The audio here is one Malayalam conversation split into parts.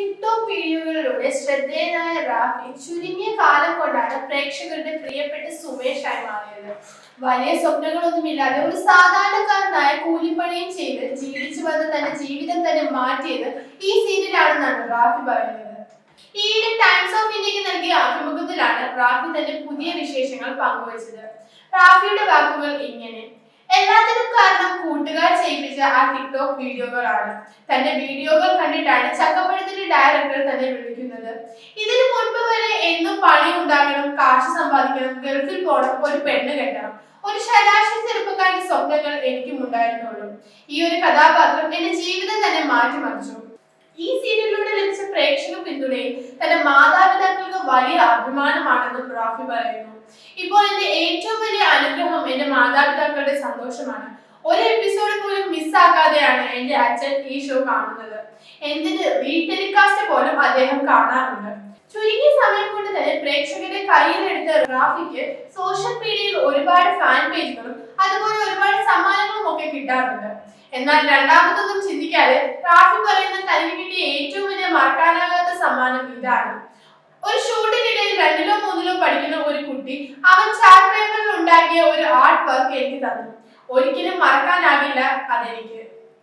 ടിക്ടോക്ക് വീഡിയോകളിലൂടെ ശ്രദ്ധേയനായ റാഫി ചുരുങ്ങിയ കാലം കൊണ്ടാണ് പ്രേക്ഷകരുടെ പ്രിയപ്പെട്ട സുമേഷായി മാറിയത് വലിയ സ്വപ്നങ്ങളൊന്നുമില്ലാതെ ഒരു സാധാരണക്കാരനായ കൂലിപ്പണിയും ചെയ്ത് ജീവിച്ചു വന്ന തന്റെ ജീവിതം തന്നെ മാറ്റിയത് ഈ സീരിയലാണെന്നാണ് റാഫി പറയുന്നത് ഈയിടെ ടൈംസ് ഓഫ് ഇന്ത്യക്ക് നൽകിയ അഭിമുഖത്തിലാണ് റാഫി തന്റെ പുതിയ വിശേഷങ്ങൾ പങ്കുവച്ചത് റാഫിയുടെ വാക്കുകൾ ഇങ്ങനെ എല്ലാത്തിനും കാരണം കൂട്ടുകാർ ചെയ്യിപ്പിച്ച ആ ടിക്ടോക്ക് വീഡിയോകളാണ് തന്റെ വീഡിയോകൾ കണ്ടിട്ടാണ് ചക്കപ്പഴത്തിന്റെ ഡയറക്ടർ തന്നെ വിളിക്കുന്നത് ഇതിനു മുൻപ് വരെ എന്നും പണി ഉണ്ടാകണം കാശ് സമ്പാദിക്കണം ഗൾഫിൽ പോകണം ഒരു പെണ്ണ് കെട്ടണം ഒരു ശരാശരി ചെറുപ്പക്കാരുടെ സ്വപ്നങ്ങൾ എനിക്കും ഉണ്ടായിരുന്നുള്ളൂ ഈ ഒരു കഥാപാത്രം എന്റെ ജീവിതം തന്നെ മാറ്റിമറിച്ചു ഈ സീരിയലിലൂടെ ലഭിച്ച പ്രേക്ഷക പിന്തുണയും തന്റെ മാതാപിതാക്കൾക്ക് വലിയ അഭിമാനമാണെന്നും റാഫി പറയുന്നു ഇപ്പോൾ എന്റെ ഏറ്റവും വലിയ അനുഗ്രഹം എന്റെ മാതാപിതാക്കളുടെ സന്തോഷമാണ് ഒരു എപ്പിസോഡ് പോലും മിസ്സാക്കാതെയാണ് എന്റെ അച്ഛൻ ഈ ഷോ കാണുന്നത് എന്തിന് റീടെലികാസ്റ്റ് പോലും അദ്ദേഹം കാണാറുണ്ട് ചുരുങ്ങിയ സമയം കൊണ്ട് തന്നെ പ്രേക്ഷകരുടെ കയ്യിലെടുത്ത റാഫിക്ക് സോഷ്യൽ മീഡിയയിൽ ഒരുപാട് ഫാൻ പേജുകളും അതുപോലെ ഒരുപാട് സമ്മാനങ്ങളും ഒക്കെ കിട്ടാറുണ്ട് എന്നാൽ രണ്ടാമതൊന്നും ചിന്തിക്കാതെ റാഫി പറയുന്ന തനിക്ക് കിട്ടിയ ഏറ്റവും വലിയ മറക്കാനാകാത്ത സമ്മാനം ഇതാണ് ഒരു ഷൂട്ടിനിടയിൽ രണ്ടിലോ മൂന്നിലോ പഠിക്കുന്ന ഒരു കുട്ടി അവൻ ചാർട്ട് പേപ്പറിൽ ഉണ്ടാക്കിയ ഒരു ആർട്ട് വർക്ക് എനിക്ക് തന്നു ഒരിക്കലും മറക്കാനാകില്ല അതെനിക്ക്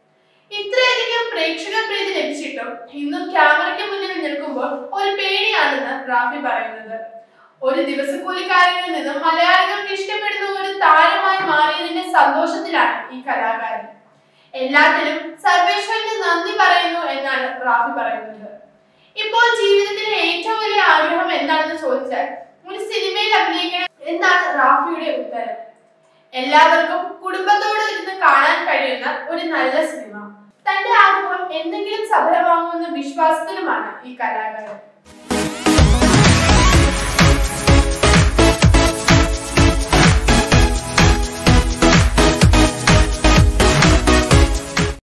ഇത്രയധികം പ്രേക്ഷക പ്രീതി ലഭിച്ചിട്ടും ഇന്നും ക്യാമറയ്ക്ക് മുന്നിൽ നിൽക്കുമ്പോൾ ഒരു പേടിയാണെന്ന് റാഫി പറയുന്നത് ഒരു ദിവസക്കൂലിക്കാരനിൽ നിന്നും മലയാളികൾക്ക് ഇഷ്ടപ്പെടുന്ന ഒരു താരമായി മാറിയതിന്റെ സന്തോഷത്തിലാണ് ഈ കലാകാരൻ എല്ലാത്തിനും സർവേശ്വരന് നന്ദി പറയുന്നു എന്നാണ് റാഫി പറയുന്നത് ഇപ്പോൾ ജീവിതത്തിലെ ഏറ്റവും വലിയ ആഗ്രഹം എന്താണെന്ന് ചോദിച്ചാൽ ഒരു സിനിമയിൽ അഭിനയിക്കണം എന്നാണ് റാഫിയുടെ ഉത്തരം എല്ലാവർക്കും കുടുംബത്തോട് ഇരുന്ന് കാണാൻ കഴിയുന്ന ഒരു നല്ല സിനിമ തന്റെ ആഗ്രഹം എന്തെങ്കിലും സഫലമാകുമെന്ന വിശ്വാസത്തിലുമാണ് ഈ കലാകാരൻ